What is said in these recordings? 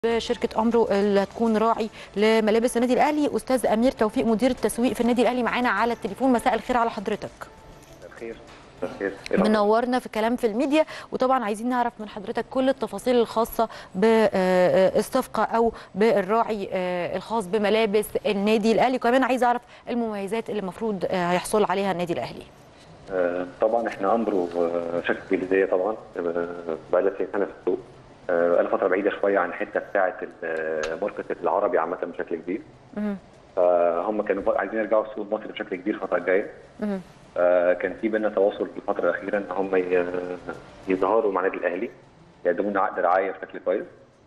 بشركه امرو اللي هتكون راعي لملابس النادي الاهلي استاذ امير توفيق مدير التسويق في النادي الاهلي معانا على التليفون مساء الخير على حضرتك الخير الخير منورنا في كلام في الميديا وطبعا عايزين نعرف من حضرتك كل التفاصيل الخاصه بالصفقه او بالراعي الخاص بملابس النادي الاهلي وكمان عايز اعرف المميزات اللي المفروض هيحصل عليها النادي الاهلي طبعا احنا امرو شركه انجليزيه طبعا بقى لها سنه في السوق بقى فتره بعيده شويه عن الحته بتاعه الماركت العربي عامه بشكل كبير فهم كانوا عايزين يرجعوا السوق المصري بشكل كبير الفتره الجايه كان في بينا تواصل في الفتره الاخيره ان هم يظهروا مع النادي الاهلي يقدموا لنا عقد رعايه بشكل كويس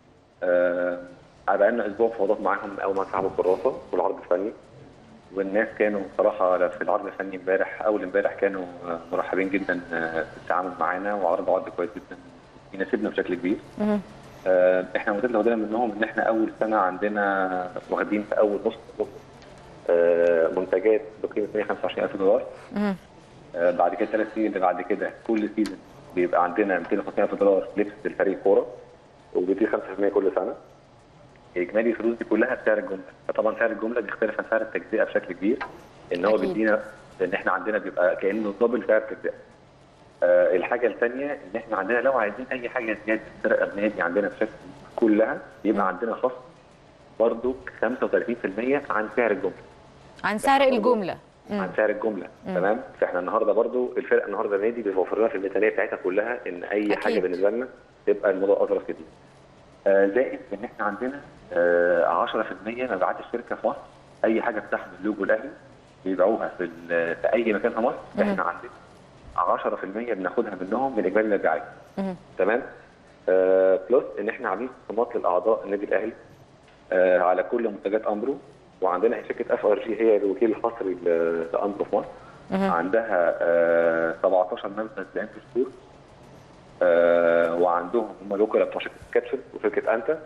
بقى لنا اسبوع فوضات معاهم اول ما سحبوا الكراسه والعرض الفني والناس كانوا بصراحه في العرض الفني امبارح اول امبارح كانوا مرحبين جدا في التعامل معانا وعرضوا عرض كويس جدا يناسبنا بشكل كبير احنا المميزات اللي واخدينها منهم ان احنا اول سنه عندنا واخدين في اول نص منتجات بقيمه 125000 دولار بعد كده ثلاث سنين اللي بعد كده كل سيزون بيبقى عندنا 250000 دولار لبس للفريق كوره وبيدي 5% كل سنه اجمالي الفلوس دي كلها بسعر الجمله فطبعا سعر الجمله بيختلف عن سعر التجزئه بشكل كبير ان هو بيدينا ان احنا عندنا بيبقى كانه دبل سعر التجزئه أه الحاجه الثانيه ان احنا عندنا لو عايزين اي حاجه زياده تسرق النادي عندنا بشكل كلها يبقى عندنا خصم برضه 35% عن سعر الجمله عن سعر الجمله عن سعر الجمله تمام فاحنا النهارده برضو الفرقه النهارده النادي بيوفر لنا في الميزانيه بتاعتها كلها ان اي أكيد. حاجه بالنسبه لنا تبقى الموضوع اظرف كتير آه زائد ان احنا عندنا آه 10% مبيعات الشركه في مصر اي حاجه بتحمل لوجو الاهلي بيبيعوها في, في اي مكان في مصر احنا عندنا 10% بناخدها منهم من اجمالي المبيعات تمام آه بلس ان احنا عاملين خصومات للاعضاء النادي الاهلي آه على كل منتجات امرو وعندنا شركه اف ار جي هي الوكيل الحصري لامرو في مصر عندها آه 17 منفذ لانتر ستور آه وعندهم هم الوكلاء بتوع شركه كابسول وشركه انتا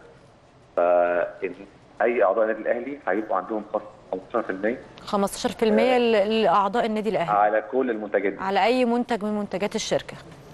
فاي اعضاء النادي الاهلي هيبقوا عندهم خصم 15% 15% آه لاعضاء النادي الاهلي على كل المنتجات دي على اي منتج من منتجات الشركه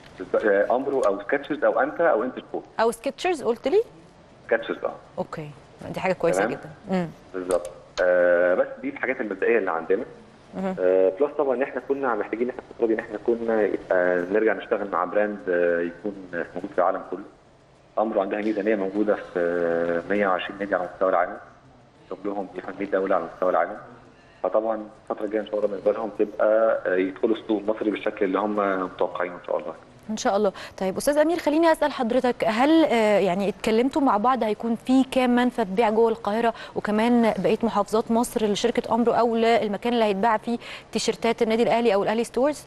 امرو او سكتشرز او انتا او انتر سبورت او سكتشرز قلت لي سكتشرز اه اوكي دي حاجه كويسه جدا بالظبط آه بس دي الحاجات المبدئيه اللي عندنا آه بلس طبعا ان احنا كنا محتاجين احنا الفتره دي ان احنا كنا يبقى نرجع نشتغل مع براند آه يكون موجود في العالم كله امره عندها ميزانيه موجوده في 120 نادي على مستوى العالم شغلهم في 100 دوله على مستوى العالم فطبعا الفتره الجايه ان شاء الله بالنسبه لهم تبقى يدخلوا السوق المصري بالشكل اللي هم متوقعينه ان شاء الله ان شاء الله طيب استاذ امير خليني اسال حضرتك هل يعني اتكلمتوا مع بعض هيكون في كام منفذ بيع جوه القاهره وكمان بقيه محافظات مصر لشركه امرو او للمكان اللي هيتباع فيه تيشيرتات النادي الاهلي او الاهلي ستورز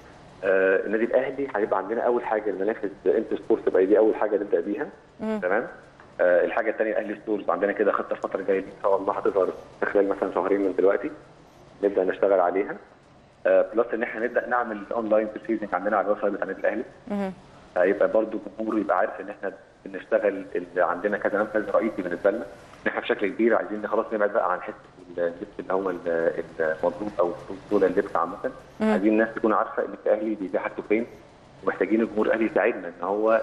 آه النادي الاهلي هيبقى عندنا اول حاجه المنافذ انت سبورت تبقى دي اول حاجه نبدا بيها مم. تمام آه الحاجه الثانيه الاهلي ستورز عندنا كده خطه الفتره الجايه دي ان شاء الله هتظهر في خلال مثلا شهرين من دلوقتي نبدا نشتغل عليها آه بلس ان احنا نبدا نعمل اونلاين بريسيزنج عندنا على الويب سايت بتاع النادي الاهلي هيبقى برضه جمهوره يبقى عارف ان احنا بنشتغل اللي عندنا كذا منفذ رئيسي بالنسبه لنا ان احنا بشكل كبير عايزين خلاص نبعد بقى عن حته اللبس اللي هو المضروب او دول اللبس عامه عايزين الناس تكون عارفه ان الاهلي بيبيع حاجته فين ومحتاجين الجمهور الاهلي يساعدنا ان هو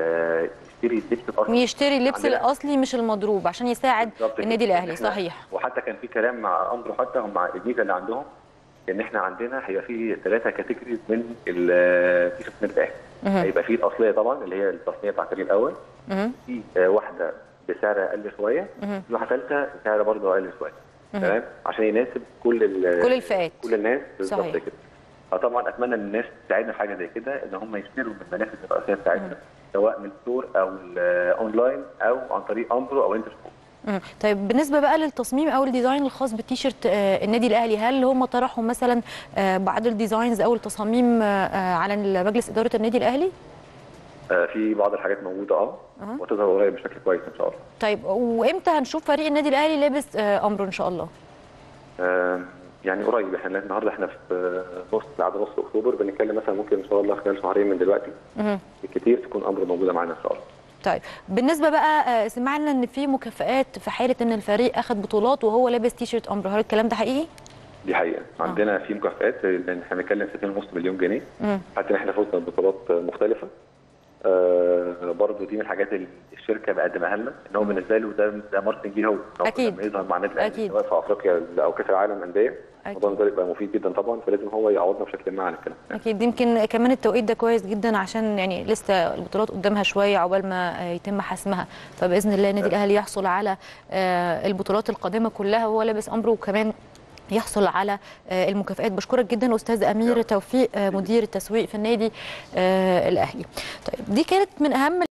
يشتري اللبس الاصلي يشتري اللبس الاصلي مش المضروب عشان يساعد النادي الاهلي صحيح وحتى كان في كلام مع امرو حتى هم مع الميزه اللي عندهم ان احنا عندنا هيبقى في ثلاثه كاتيجوريز من التيشيرت النادي الاهلي هيبقى في الاصليه طبعا اللي هي التصنيع بتاع الفريق الاول في واحده بسعر اقل شويه في واحده ثالثه بسعر برضه اقل شويه تمام عشان يناسب كل كل الفئات كل الناس بالظبط كده فطبعا اتمنى ان الناس تساعدنا في حاجه زي كده ان هم يشتروا من المنافذ الرئيسيه بتاعتنا سواء من ستور او اونلاين او عن طريق امبرو او انتر طيب بالنسبه بقى للتصميم او الديزاين الخاص بتيشيرت النادي الاهلي هل هم طرحوا مثلا بعض الديزاينز او التصاميم على مجلس اداره النادي الاهلي؟ في بعض الحاجات موجوده اه وتظهر قريب بشكل كويس ان شاء الله. طيب وامتى هنشوف فريق النادي الاهلي لابس امره ان شاء الله؟ آه يعني قريب احنا النهارده احنا في نص بعد نص اكتوبر بنتكلم مثلا ممكن ان شاء الله خلال شهرين من دلوقتي بالكثير تكون امر موجوده معانا ان شاء الله. طيب بالنسبه بقى سمعنا ان في مكافآت في حاله ان الفريق اخذ بطولات وهو لابس تيشيرت امر هل الكلام ده حقيقي؟ دي حقيقه عندنا آه. في مكافآت لان احنا بنتكلم في 2.5 مليون جنيه حتى احنا فزنا ببطولات مختلفه آه برضه دي من الحاجات اللي الشركه مقدمها لنا ان هو بالنسبه له ده ده ماركتنج ليه هو إن هو أكيد. لما يظهر مع النادي الاهلي أكيد. سواء في افريقيا او كاس العالم انديه أكيد. الموضوع ده يبقى مفيد جدا طبعا فلازم هو يعوضنا بشكل ما عن الكلام ده. اكيد يمكن كمان التوقيت ده كويس جدا عشان يعني لسه البطولات قدامها شويه عقبال ما آه، يتم حسمها فباذن الله النادي الاهلي يحصل على آه، البطولات القادمه كلها وهو لابس امره وكمان يحصل على آه، المكافآت بشكرك جدا استاذ امير توفيق آه، مدير التسويق في النادي آه، الاهلي طيب دي كانت من اهم